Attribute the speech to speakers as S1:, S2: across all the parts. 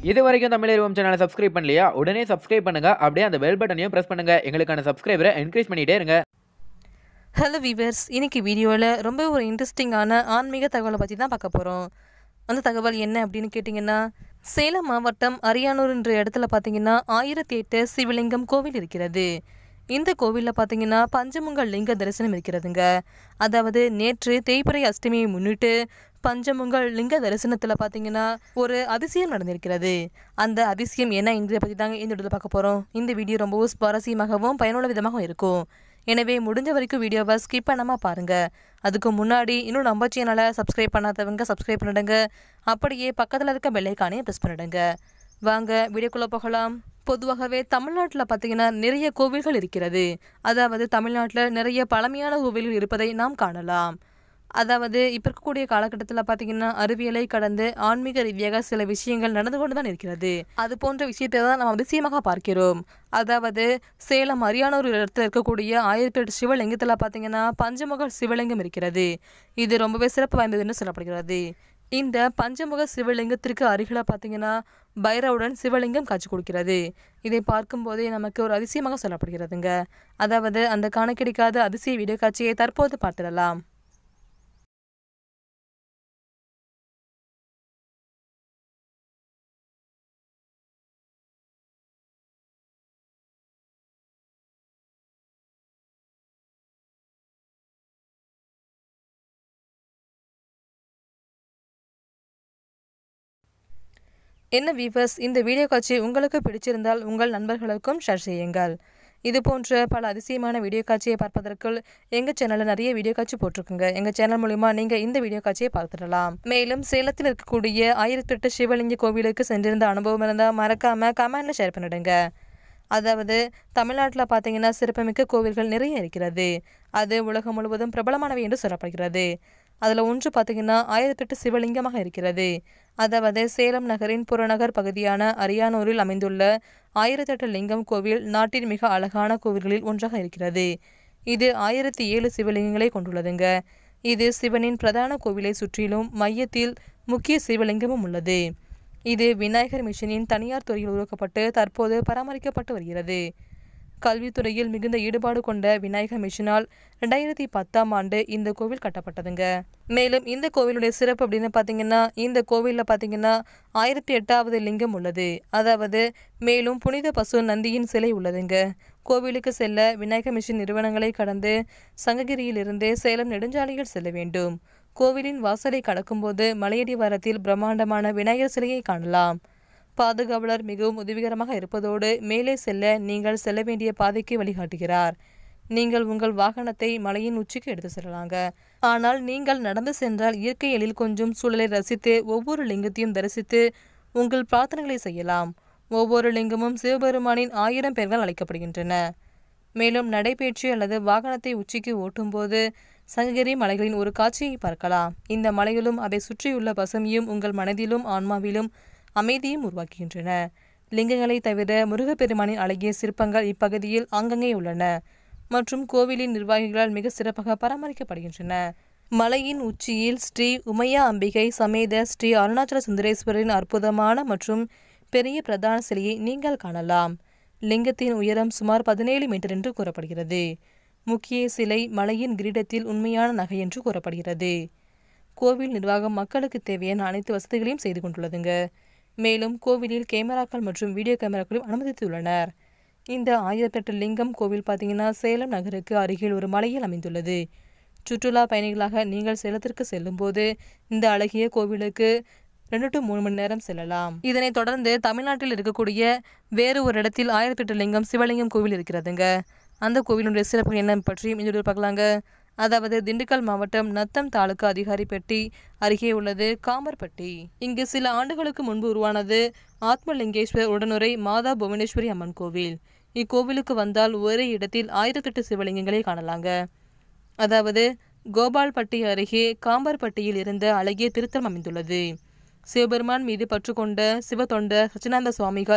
S1: இது வரைக்கும் தமிழ் சேனலை சப்ஸ்கிரைப் பண்ணலையா உடனே சப்ஸ்கிரைப் பண்ணுங்க அப்படியே அந்த பெல் பட்டனையும் பிரஸ் பண்ணுங்க எங்களுக்கான சப்ஸ்கிரைபரை என்கரேஜ் பண்ணிட்டே இருங்க
S2: ஹலோ வீவர்ஸ் இன்னைக்கு வீடியோவில் ரொம்ப ஒரு இன்ட்ரெஸ்டிங்கான ஆன்மீக தகவலை பற்றி தான் பார்க்க போகிறோம் அந்த தகவல் என்ன அப்படின்னு கேட்டிங்கன்னா சேலம் மாவட்டம் அரியானூர் என்ற இடத்துல பார்த்தீங்கன்னா ஆயிரத்தி எட்டு சிவலிங்கம் கோவில் இருக்கிறது இந்த கோவிலில் பார்த்தீங்கன்னா பஞ்சமுங்கல் லிங்க தரிசனம் இருக்கிறதுங்க அதாவது நேற்று தேய்பிறை அஷ்டமியை முன்னிட்டு பஞ்சமுங்கல் லிங்க தரிசனத்தில் பார்த்தீங்கன்னா ஒரு அதிசயம் நடந்திருக்கிறது அந்த அதிசயம் என்ன என்பதை பற்றி தாங்க இந்த இடத்துல பார்க்க போகிறோம் இந்த வீடியோ ரொம்பவும் சுவாரஸ்யமாகவும் பயனுள்ள விதமாகவும் இருக்கும் எனவே முடிஞ்ச வரைக்கும் வீடியோவை ஸ்கிப் பண்ணாமல் பாருங்கள் அதுக்கு முன்னாடி இன்னும் நம்ம சேனலை சப்ஸ்கிரைப் பண்ணாதவங்க சப்ஸ்கிரைப் பண்ணிடுங்க அப்படியே பக்கத்தில் இருக்க பெல்லைக்கானே ப்ரெஸ் பண்ணிடுங்க வாங்க வீடியோக்குள்ளே போகலாம் பொதுவாகவே தமிழ்நாட்டில் பார்த்தீங்கன்னா நிறைய கோவில்கள் இருக்கிறது அதாவது தமிழ்நாட்டில் நிறைய பழமையான கோவில்கள் இருப்பதை நாம் காணலாம் அதாவது இப்போ இருக்கக்கூடிய காலகட்டத்தில் பார்த்தீங்கன்னா அறிவியலை கடந்து ஆன்மீக ரீதியாக சில விஷயங்கள் நடந்து கொண்டு தான் இருக்கிறது அது போன்ற விஷயத்தை தான் நாம் அதிசயமாக பார்க்கிறோம் அதாவது சேலம் அரியானூர் இடத்துல இருக்கக்கூடிய ஆயிரத்தி எட்டு சிவலிங்கத்தில் பார்த்தீங்கன்னா பஞ்சமுக சிவலிங்கம் இருக்கிறது இது ரொம்பவே சிறப்பு வாய்ந்ததுன்னு சொல்லப்படுகிறது இந்த பஞ்சமுக சிவலிங்கத்திற்கு அருகில பார்த்தீங்கன்னா பைரவுடன் சிவலிங்கம் காட்சி கொடுக்கிறது இதை பார்க்கும்போதே நமக்கு ஒரு அதிசயமாக சொல்லப்படுகிறதுங்க அதாவது அந்த காண கிடைக்காத அதிசய வீடியோ காட்சியை தற்போது பார்த்திடலாம் என்ன வீவர்ஸ் இந்த வீடியோ காட்சி உங்களுக்கு பிடிச்சிருந்தால் உங்கள் நண்பர்களுக்கும் ஷேர் செய்யுங்கள் இது போன்ற பல அதிசயமான வீடியோ காட்சியை பார்ப்பதற்கு எங்கள் சேனலில் நிறைய வீடியோ காட்சி போட்டிருக்குங்க எங்கள் சேனல் மூலிமா நீங்கள் இந்த வீடியோ காட்சியை பார்த்துடலாம் மேலும் சேலத்தில் இருக்கக்கூடிய ஆயிரத்தெட்டு சிவலிங்க கோவிலுக்கு சென்றிருந்த அனுபவம் இருந்தால் மறக்காமல் கமெண்டில் ஷேர் பண்ணிடுங்க அதாவது தமிழ்நாட்டில் பார்த்தீங்கன்னா சிறப்புமிக்க கோவில்கள் நிறைய இருக்கிறது அது உலகம் முழுவதும் பிரபலமானவை என்று சொல்லப்படுகிறது அதில் ஒன்று பார்த்தீங்கன்னா ஆயிரத்தெட்டு சிவலிங்கமாக இருக்கிறது அதாவது சேலம் நகரின் புறநகர் பகுதியான அரியானூரில் அமைந்துள்ள ஆயிரத்தெட்டு லிங்கம் கோவில் நாட்டின் மிக அழகான கோவில்களில் ஒன்றாக இருக்கிறது இது ஆயிரத்தி ஏழு சிவலிங்கங்களை கொண்டுள்ளதுங்க இது சிவனின் பிரதான கோவிலை சுற்றிலும் மையத்தில் முக்கிய சிவலிங்கமும் உள்ளது இது விநாயகர் மிஷனின் தனியார் துறையில் உருவாக்கப்பட்டு தற்போது பராமரிக்கப்பட்டு வருகிறது கல்வித்துறையில் மிகுந்த ஈடுபாடு கொண்ட விநாயகர் மிஷனால் ரெண்டாயிரத்தி பத்தாம் ஆண்டு இந்த கோவில் கட்டப்பட்டதுங்க மேலும் இந்த கோவிலுடைய சிறப்பு அப்படின்னு பார்த்தீங்கன்னா இந்த கோவிலில் பார்த்தீங்கன்னா ஆயிரத்தி எட்டாவது லிங்கம் உள்ளது அதாவது மேலும் புனித பசு நந்தியின் சிலை உள்ளதுங்க கோவிலுக்கு செல்ல விநாயகர் மிஷன் நிறுவனங்களை கடந்து சங்ககிரியிலிருந்து சேலம் நெடுஞ்சாலையில் செல்ல வேண்டும் கோவிலின் வாசலை கடக்கும்போது மலையடி வாரத்தில் பிரம்மாண்டமான விநாயகர் சிலையை காணலாம் பாதுகாவலர் மிகவும் உதவிகரமாக இருப்பதோடு மேலே செல்ல நீங்கள் செல்ல வேண்டிய பாதைக்கு வழிகாட்டுகிறார் நீங்கள் உங்கள் வாகனத்தை மலையின் உச்சிக்கு எடுத்து செல்லலாங்க ஆனால் நீங்கள் நடந்து சென்றால் இயற்கை எழில் கொஞ்சம் சூழலை ரசித்து ஒவ்வொரு லிங்கத்தையும் தரிசித்து உங்கள் பிரார்த்தனைகளை செய்யலாம் ஒவ்வொரு லிங்கமும் சிவபெருமானின் ஆயிரம் பேர்கள் அழைக்கப்படுகின்றன மேலும் நடைபயிற்சி அல்லது வாகனத்தை உச்சிக்கு ஓட்டும்போது சங்ககிரி மலைகளின் ஒரு காட்சியை பார்க்கலாம் இந்த மலைகளும் அதை சுற்றியுள்ள பசுமையும் உங்கள் மனதிலும் ஆன்மாவிலும் அமைதியும் உருவாக்குகின்றன லிங்கங்களை தவிர முருகப்பெருமானின் அழகிய சிற்பங்கள் இப்பகுதியில் ஆங்கங்கே உள்ளன மற்றும் கோவிலின் நிர்வாகிகளால் மிக சிறப்பாக பராமரிக்கப்படுகின்றன மலையின் உச்சியில் ஸ்ரீ உமையா அம்பிகை சமேத ஸ்ரீ அருணாச்சல சுந்தரேஸ்வரரின் அற்புதமான மற்றும் பெரிய பிரதான சிலையை நீங்கள் காணலாம் லிங்கத்தின் உயரம் சுமார் பதினேழு மீட்டர் என்று கூறப்படுகிறது முக்கிய சிலை மலையின் கிரீடத்தில் உண்மையான நகை என்று கூறப்படுகிறது கோவில் நிர்வாகம் மக்களுக்கு தேவையான அனைத்து வசதிகளையும் செய்து கொண்டுள்ளதுங்க மேலும் கோவிலில் கேமராக்கள் மற்றும் வீடியோ கேமராக்களையும் அனுமதித்துள்ளனர் இந்த ஆயிரத்தெட்டு லிங்கம் கோவில் பார்த்தீங்கன்னா சேலம் நகருக்கு அருகில் ஒரு மலையில் அமைந்துள்ளது சுற்றுலா பயணிகளாக நீங்கள் சேலத்திற்கு செல்லும்போது இந்த அழகிய கோவிலுக்கு ரெண்டு டு மூணு மணி நேரம் செல்லலாம் இதனைத் தொடர்ந்து தமிழ்நாட்டில் இருக்கக்கூடிய வேறு ஒரு இடத்தில் ஆயிரத்தெட்டு லிங்கம் சிவலிங்கம் கோவில் இருக்கிறதுங்க அந்த கோவிலுடைய சிறப்பு என்ன பற்றியும் இந்த பார்க்கலாங்க அதாவது திண்டுக்கல் மாவட்டம் நத்தம் தாலுகா அதிகாரிப்பட்டி அருகே உள்ளது காமர்பட்டி இங்கு சில ஆண்டுகளுக்கு முன்பு உருவானது ஆத்மலிங்கேஸ்வர் உடனுரை மாதா புவனேஸ்வரி அம்மன் கோவில் இக்கோவிலுக்கு வந்தால் ஒரே இடத்தில் ஆயிரத்தெட்டு சிவலிங்கங்களை காணலாங்க அதாவது கோபால்பட்டி அருகே காம்பர்பட்டியில் இருந்த அழகிய திருத்தலம் அமைந்துள்ளது சிவபெருமான் மீது பற்று கொண்ட சிவத்தொண்ட சச்சினானந்த சுவாமிகள்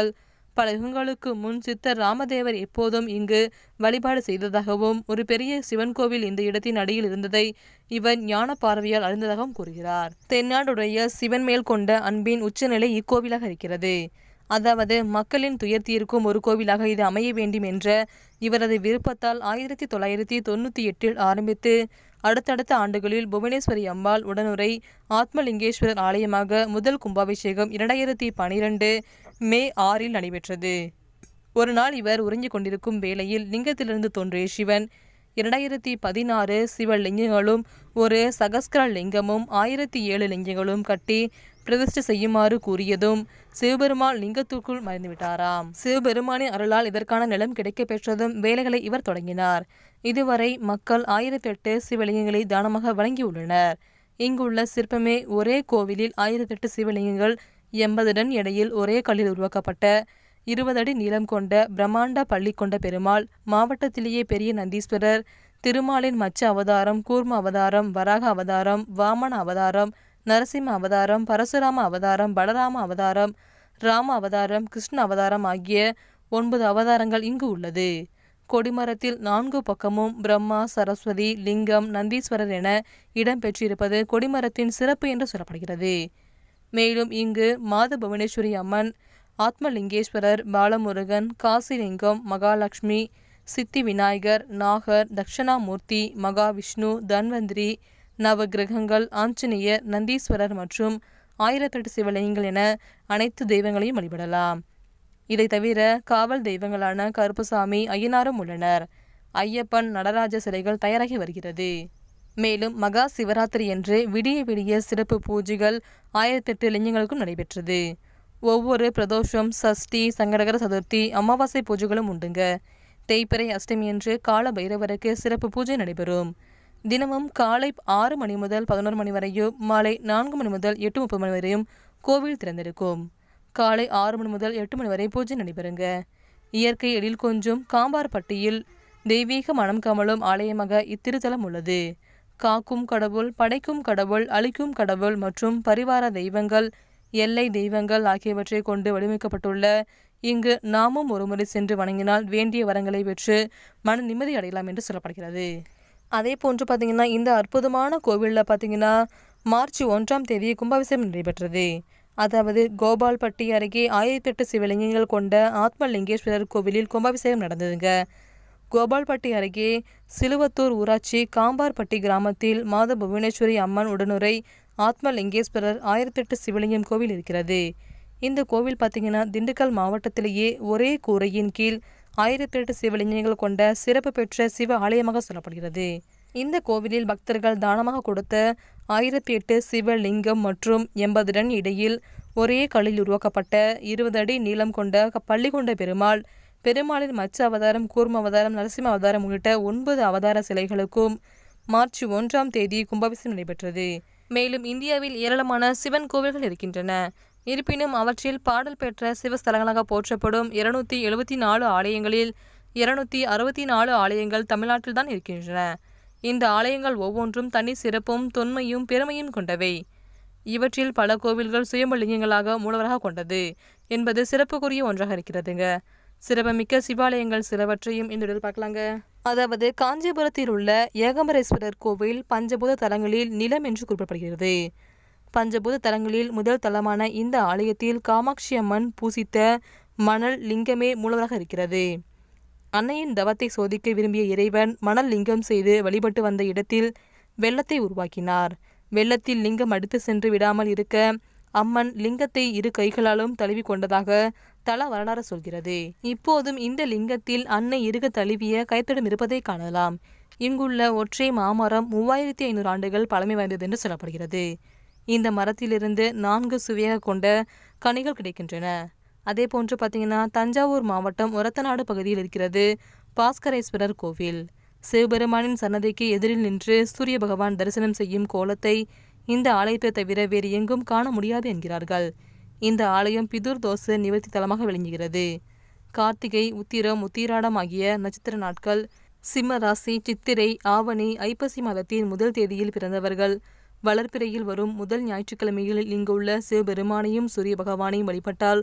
S2: பல யுகங்களுக்கு முன் சித்தர் ராமதேவர் எப்போதும் இங்கு வழிபாடு செய்ததாகவும் ஒரு பெரிய சிவன் கோவில் இந்த இடத்தின் அடியில் இருந்ததை இவர் ஞான பார்வையால் அறிந்ததாகவும் கூறுகிறார் தென்னாடுடைய சிவன் மேல் கொண்ட அன்பின் உச்சநிலை இக்கோவிலாக இருக்கிறது அதாவது மக்களின் துயர் தீர்க்கும் ஒரு கோவிலாக இது அமைய வேண்டும் என்ற இவரது விருப்பத்தால் ஆயிரத்தி தொள்ளாயிரத்தி தொண்ணூற்றி எட்டில் ஆரம்பித்து அடுத்தடுத்த ஆண்டுகளில் புவனேஸ்வரி அம்பாள் உடனுரை ஆத்மலிங்கேஸ்வரர் ஆலயமாக முதல் கும்பாபிஷேகம் இரண்டாயிரத்தி பனிரெண்டு மே ஆறில் நடைபெற்றது ஒரு நாள் இவர் உறிஞ்சிக் கொண்டிருக்கும் வேளையில் லிங்கத்திலிருந்து தோன்றிய சிவன் இரண்டாயிரத்தி பதினாறு சிவலிங்கங்களும் ஒரு சகஸ்கர லிங்கமும் ஆயிரத்தி ஏழு லிங்கங்களும் கட்டி பிரதிஷ்டை செய்யுமாறு கூறியதும் சிவபெருமான் லிங்கத்துக்குள் மறைந்துவிட்டாராம் சிவபெருமானின் அருளால் இதற்கான நிலம் கிடைக்கப் பெற்றதும் வேலைகளை இவர் தொடங்கினார் இதுவரை மக்கள் ஆயிரத்தெட்டு சிவலிங்கங்களை தானமாக வழங்கியுள்ளனர் இங்குள்ள சிற்பமே ஒரே கோவிலில் ஆயிரத்தெட்டு சிவலிங்கங்கள் எண்பது டன் எடையில் ஒரே கல்லில் உருவாக்கப்பட்ட இருபது அடி நீளம் கொண்ட பிரம்மாண்ட பள்ளி கொண்ட பெருமாள் மாவட்டத்திலேயே பெரிய நந்தீஸ்வரர் திருமாலின் மச்ச அவதாரம் கூர்ம அவதாரம் வராக அவதாரம் வாமன அவதாரம் நரசிம்ம அவதாரம் பரசுராம அவதாரம் பலராம அவதாரம் ராம அவதாரம் கிருஷ்ண அவதாரம் ஆகிய ஒன்பது அவதாரங்கள் இங்கு உள்ளது கொடிமரத்தில் நான்கு பக்கமும் பிரம்மா சரஸ்வதி லிங்கம் நந்தீஸ்வரர் என இடம்பெற்றிருப்பது கொடிமரத்தின் சிறப்பு என்று சொல்லப்படுகிறது மேலும் இங்கு மாத புவனேஸ்வரி அம்மன் ஆத்மலிங்கேஸ்வரர் பாலமுருகன் காசிலிங்கம் மகாலட்சுமி சித்தி விநாயகர் நாகர் தட்சணாமூர்த்தி மகாவிஷ்ணு தன்வந்திரி நவகிரகங்கள் ஆஞ்சநேயர் நந்தீஸ்வரர் மற்றும் ஆயிரத்தெட்டு சிவலிங்கங்கள் என அனைத்து தெய்வங்களையும் வழிபடலாம் இதை தவிர காவல் தெய்வங்களான கருப்புசாமி ஐயனாரும் உள்ளனர் ஐயப்பன் நடராஜ சிலைகள் தயாராகி வருகிறது மேலும் மகா சிவராத்திரி என்று விடிய விடிய சிறப்பு பூஜைகள் ஆயிரத்தெட்டு லிங்கங்களுக்கும் நடைபெற்றது ஒவ்வொரு பிரதோஷம் சஷ்டி சங்கடகர சதுர்த்தி அமாவாசை பூஜைகளும் உண்டுங்க தேய்பிறை அஷ்டமி என்று கால பைரவருக்கு சிறப்பு பூஜை நடைபெறும் தினமும் காலை ஆறு மணி முதல் பதினோரு மணி வரையும் மாலை நான்கு மணி முதல் எட்டு முப்பது மணி வரையும் கோவில் திறந்திருக்கும் காலை ஆறு மணி முதல் எட்டு மணி வரை பூஜை நடைபெறுங்க இயற்கை எழில் கொஞ்சும் காம்பார்பட்டியில் தெய்வீக மனம் கமலும் ஆலயமாக இத்திருத்தலம் உள்ளது காக்கும் கடவுள் படைக்கும் கடவுள் அழிக்கும் கடவுள் மற்றும் பரிவார தெய்வங்கள் எல்லை தெய்வங்கள் ஆகியவற்றை கொண்டு வடிவமைக்கப்பட்டுள்ள இங்கு நாமும் ஒருமுறை சென்று வணங்கினால் வேண்டிய வரங்களை பெற்று மன நிம்மதி அடையலாம் என்று சொல்லப்படுகிறது அதே போன்று பார்த்தீங்கன்னா இந்த அற்புதமான கோவிலில் பார்த்தீங்கன்னா மார்ச் ஒன்றாம் தேதி கும்பாபிஷேகம் நடைபெற்றது அதாவது கோபால்பட்டி அருகே ஆயிரத்தி எட்டு சிவலிங்கங்கள் கொண்ட ஆத்மலிங்கேஸ்வரர் கோவிலில் கும்பாபிஷேகம் நடந்ததுங்க கோபால்பட்டி அருகே சிலுவத்தூர் ஊராட்சி காம்பார்பட்டி கிராமத்தில் மாத புவனேஸ்வரி அம்மன் உடனுரை ஆத்மலிங்கேஸ்வரர் ஆயிரத்தெட்டு சிவலிங்கம் கோவில் இருக்கிறது இந்த கோவில் பார்த்தீங்கன்னா திண்டுக்கல் மாவட்டத்திலேயே ஒரே கூரையின் கீழ் ஆயிரத்தெட்டு சிவலிங்கங்கள் கொண்ட சிறப்பு பெற்ற சிவ ஆலயமாக சொல்லப்படுகிறது இந்த கோவிலில் பக்தர்கள் தானமாக கொடுத்த ஆயிரத்தி எட்டு சிவலிங்கம் மற்றும் எண்பது டன் இடையில் ஒரே கல்லில் உருவாக்கப்பட்ட இருபது அடி நீளம் கொண்ட க- பள்ளி கொண்ட பெருமாள் பெருமாளின் மச்ச அவதாரம் கூர்ம அவதாரம் நரசிம்ம அவதாரம் உள்ளிட்ட ஒன்பது அவதார சிலைகளுக்கும் மார்ச் ஒன்றாம் தேதி கும்பாபிஷேகம் நடைபெற்றது மேலும் இந்தியாவில் ஏராளமான சிவன் கோவில்கள் இருக்கின்றன இருப்பினும் அவற்றில் பாடல் பெற்ற சிவஸ்தலங்களாக போற்றப்படும் இருநூத்தி எழுபத்தி நாலு ஆலயங்களில் இருநூத்தி அறுபத்தி நாலு ஆலயங்கள் தமிழ்நாட்டில் தான் இருக்கின்றன இந்த ஆலயங்கள் ஒவ்வொன்றும் தனி சிறப்பும் தொன்மையும் பெருமையும் கொண்டவை இவற்றில் பல கோவில்கள் சுயம்பலிங்கங்களாக மூலவராக கொண்டது என்பது சிறப்புக்குரிய ஒன்றாக இருக்கிறதுங்க சிறப்புமிக்க சிவாலயங்கள் சிலவற்றையும் இந்த இடத்தில் பார்க்கலாங்க அதாவது காஞ்சிபுரத்தில் உள்ள ஏகம்பரேஸ்வரர் கோவில் பஞ்சபூத தலங்களில் நிலம் என்று குறிப்பிடப்படுகிறது பஞ்சபூத தலங்களில் முதல் தலமான இந்த ஆலயத்தில் காமாட்சி அம்மன் பூசித்த மணல் லிங்கமே மூலவராக இருக்கிறது அன்னையின் தவத்தை சோதிக்க விரும்பிய இறைவன் மணல் லிங்கம் செய்து வழிபட்டு வந்த இடத்தில் வெள்ளத்தை உருவாக்கினார் வெள்ளத்தில் லிங்கம் அடுத்து சென்று விடாமல் இருக்க அம்மன் லிங்கத்தை இரு கைகளாலும் தழுவி கொண்டதாக தல வரலாறு சொல்கிறது இப்போதும் இந்த லிங்கத்தில் அன்னை இருக தழுவிய கைத்தடம் இருப்பதை காணலாம் இங்குள்ள ஒற்றை மாமரம் மூவாயிரத்தி ஐநூறு ஆண்டுகள் பழமை வாய்ந்தது என்று சொல்லப்படுகிறது இந்த மரத்திலிருந்து நான்கு சுவையாக கொண்ட கனிகள் கிடைக்கின்றன அதே போன்று பார்த்தீங்கன்னா தஞ்சாவூர் மாவட்டம் ஒரத்தநாடு பகுதியில் இருக்கிறது பாஸ்கரேஸ்வரர் கோவில் சிவபெருமானின் சன்னதிக்கு எதிரில் நின்று சூரிய பகவான் தரிசனம் செய்யும் கோலத்தை இந்த ஆலயத்தை தவிர வேறு எங்கும் காண முடியாது என்கிறார்கள் இந்த ஆலயம் பிதுர் தோச நிவர்த்தி தலமாக விளங்குகிறது கார்த்திகை உத்திரம் உத்திராடம் ஆகிய நட்சத்திர நாட்கள் சிம்ம ராசி சித்திரை ஆவணி ஐப்பசி மாதத்தின் முதல் தேதியில் பிறந்தவர்கள் வளர்ப்பிறையில் வரும் முதல் ஞாயிற்றுக்கிழமைகளில் இங்குள்ள சிவபெருமானையும் சூரிய பகவானையும் வழிபட்டால்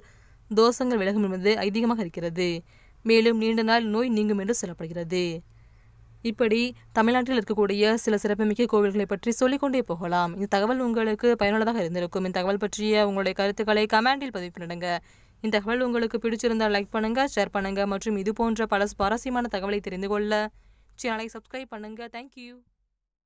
S2: தோஷங்கள் விலகும் என்பது ஐதீகமாக இருக்கிறது மேலும் நீண்ட நாள் நோய் நீங்கும் என்று சொல்லப்படுகிறது இப்படி தமிழ்நாட்டில் இருக்கக்கூடிய சில சிறப்புமிக்க கோவில்களை பற்றி சொல்லிக்கொண்டே போகலாம் இந்த தகவல் உங்களுக்கு பயனுள்ளதாக இருந்திருக்கும் இந்த தகவல் பற்றிய உங்களுடைய கருத்துக்களை கமெண்டில் பதிவு பண்ணிடுங்க இந்த தகவல் உங்களுக்கு பிடிச்சிருந்தால் லைக் பண்ணுங்க ஷேர் பண்ணுங்க மற்றும் இது போன்ற பல சுவாரஸ்யமான தகவலை தெரிந்து கொள்ள சேனலை சப்ஸ்கிரைப் பண்ணுங்க தேங்க்யூ